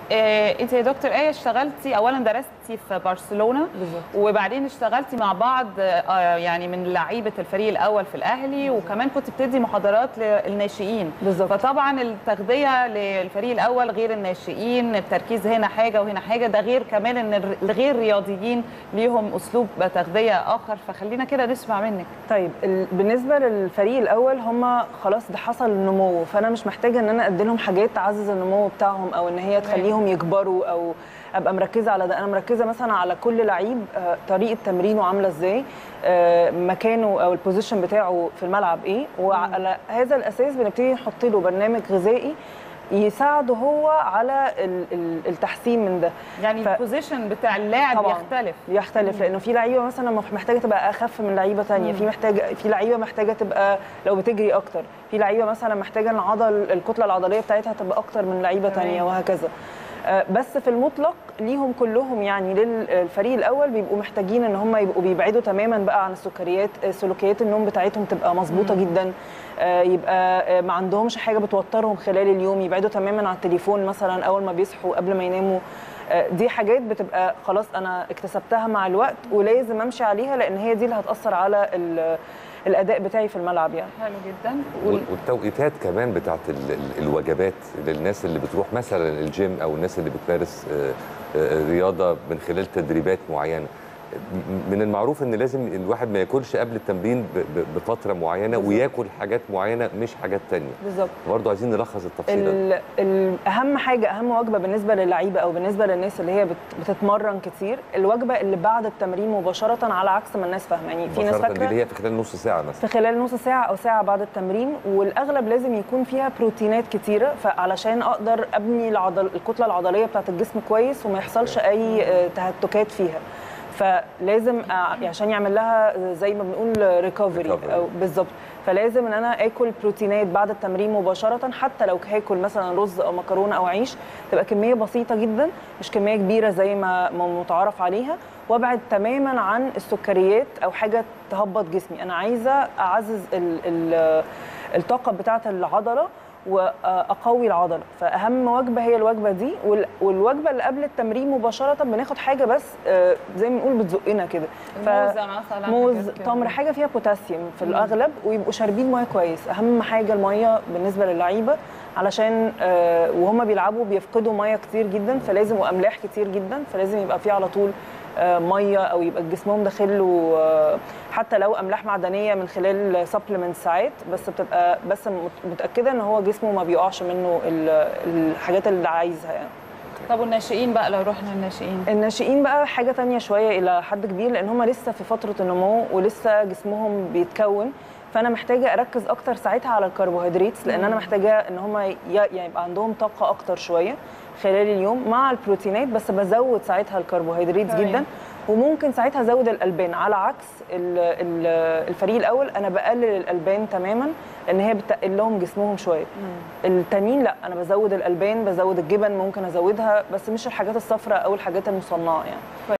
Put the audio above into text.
آه، انت يا دكتور ايه اشتغلتي اولا درستي في برشلونه بالظبط. وبعدين اشتغلتي مع بعض آه، يعني من لعيبه الفريق الاول في الاهلي وكمان كنت بتدي محاضرات للناشئين بالظبط. فطبعا التغذيه للفريق الاول غير الناشئين التركيز هنا حاجه وهنا حاجه ده غير كمان ان الر- الغير رياضيين ليهم اسلوب تغذيه اخر فخلينا كده نسمع منك طيب ال- بالنسبه للفريق الاول هم خلاص ده حصل نمو فانا مش محتاجه ان انا ادي لهم حاجات تعزز النمو بتاعهم او ان هي تخليهم يكبروا او ابقى مركزه على ده انا مركزه مثلا على كل لعيب آه، طريقه تمرينه عامله ازاي آه، مكانه او البوزيشن بتاعه في الملعب ايه وعلى هذا الاساس بنبتدي نحط له برنامج غذائي يساعده هو على ال- ال- التحسين من ده يعني ف- البوزيشن بتاع اللاعب طبعاً. يختلف يختلف لانه في لعيبه مثلا مح- محتاجه تبقى اخف من لعيبه تانية في محتاجه في لعيبه محتاجه تبقى لو بتجري اكتر في لعيبه مثلا محتاجه العضل الكتله العضليه بتاعتها تبقى اكتر من لعيبه تمام. تانية وهكذا آه، بس في المطلق ليهم كلهم يعني للفريق الاول بيبقوا محتاجين ان هم يبقوا بيبعدوا تماما بقى عن السكريات آه، سلوكيات النوم بتاعتهم تبقى مظبوطه جدا آه، يبقى آه، ما عندهمش حاجه بتوترهم خلال اليوم يبعدوا تماما عن التليفون مثلا اول ما بيصحوا قبل ما يناموا آه، دي حاجات بتبقى خلاص انا اكتسبتها مع الوقت ولازم امشي عليها لان هي دي اللي هتاثر على ال- الاداء بتاعي في الملعب يعني حلو جدا وال- والتوقيتات كمان بتاعت ال- ال- الوجبات للناس اللي بتروح مثلا الجيم او الناس اللي بتمارس آه، آه، رياضه من خلال تدريبات معينه م- من المعروف ان لازم الواحد ما ياكلش قبل التمرين ب- ب- بفتره معينه وياكل حاجات معينه مش حاجات تانية بالظبط برضه عايزين نلخص التفصيل ده ال- ال- اهم حاجه اهم وجبه بالنسبه للعيبه او بالنسبه للناس اللي هي بت- بتتمرن كتير الوجبه اللي بعد التمرين مباشره على عكس ما الناس فاهمه يعني في ناس مباشرة دي فاكره اللي هي في خلال نص ساعه مثلا في خلال نص ساعة أو ساعة بعد التمرين والأغلب لازم يكون فيها بروتينات كتيرة فعلشان أقدر أبني العضل الكتلة العضلية بتاعة الجسم كويس وما يحصلش أي آه، تهتكات فيها فلازم أع- عشان يعمل لها زي ما بنقول ريكفري Recovery. او بالظبط فلازم ان انا اكل بروتينات بعد التمرين مباشره حتى لو هاكل مثلا رز او مكرونه او عيش تبقى كميه بسيطه جدا مش كميه كبيره زي ما ما متعارف عليها وابعد تماما عن السكريات او حاجه تهبط جسمي انا عايزه اعزز ال ال الطاقه بتاعه العضله واقوي العضله فاهم وجبه هي الوجبه دي وال- والوجبه اللي قبل التمرين مباشره بناخد حاجه بس آه، زي ما نقول بتزقنا كده ف- موزه مثلا موز حاجات كده. تمر حاجه فيها بوتاسيوم في الاغلب ويبقوا شاربين ميه كويس اهم حاجه الميه بالنسبه للعيبه علشان آه، وهم بيلعبوا بيفقدوا ميه كتير جدا فلازم واملاح كتير جدا فلازم يبقى في على طول آه، ميه او يبقى جسمهم داخل له آه، حتى لو املاح معدنيه من خلال سبلمنت ساعات بس بتبقى بس مت- متاكده ان هو جسمه ما بيقعش منه ال- الحاجات اللي عايزها يعني طب والناشئين بقى لو رحنا الناشئين الناشئين بقى حاجه تانية شويه الى حد كبير لان هم لسه في فتره النمو ولسه جسمهم بيتكون فانا محتاجه اركز اكتر ساعتها على الكربوهيدرات لان انا محتاجه ان هم ي- يعني يبقى عندهم طاقه اكتر شويه خلال اليوم مع البروتينات بس بزود ساعتها الكربوهيدرات تمام. جدا وممكن ساعتها ازود الالبان على عكس ال- ال- الفريق الاول انا بقلل الالبان تماما لان هي بتقل لهم جسمهم شويه التانيين لا انا بزود الالبان بزود الجبن ممكن ازودها بس مش الحاجات الصفراء او الحاجات المصنعه يعني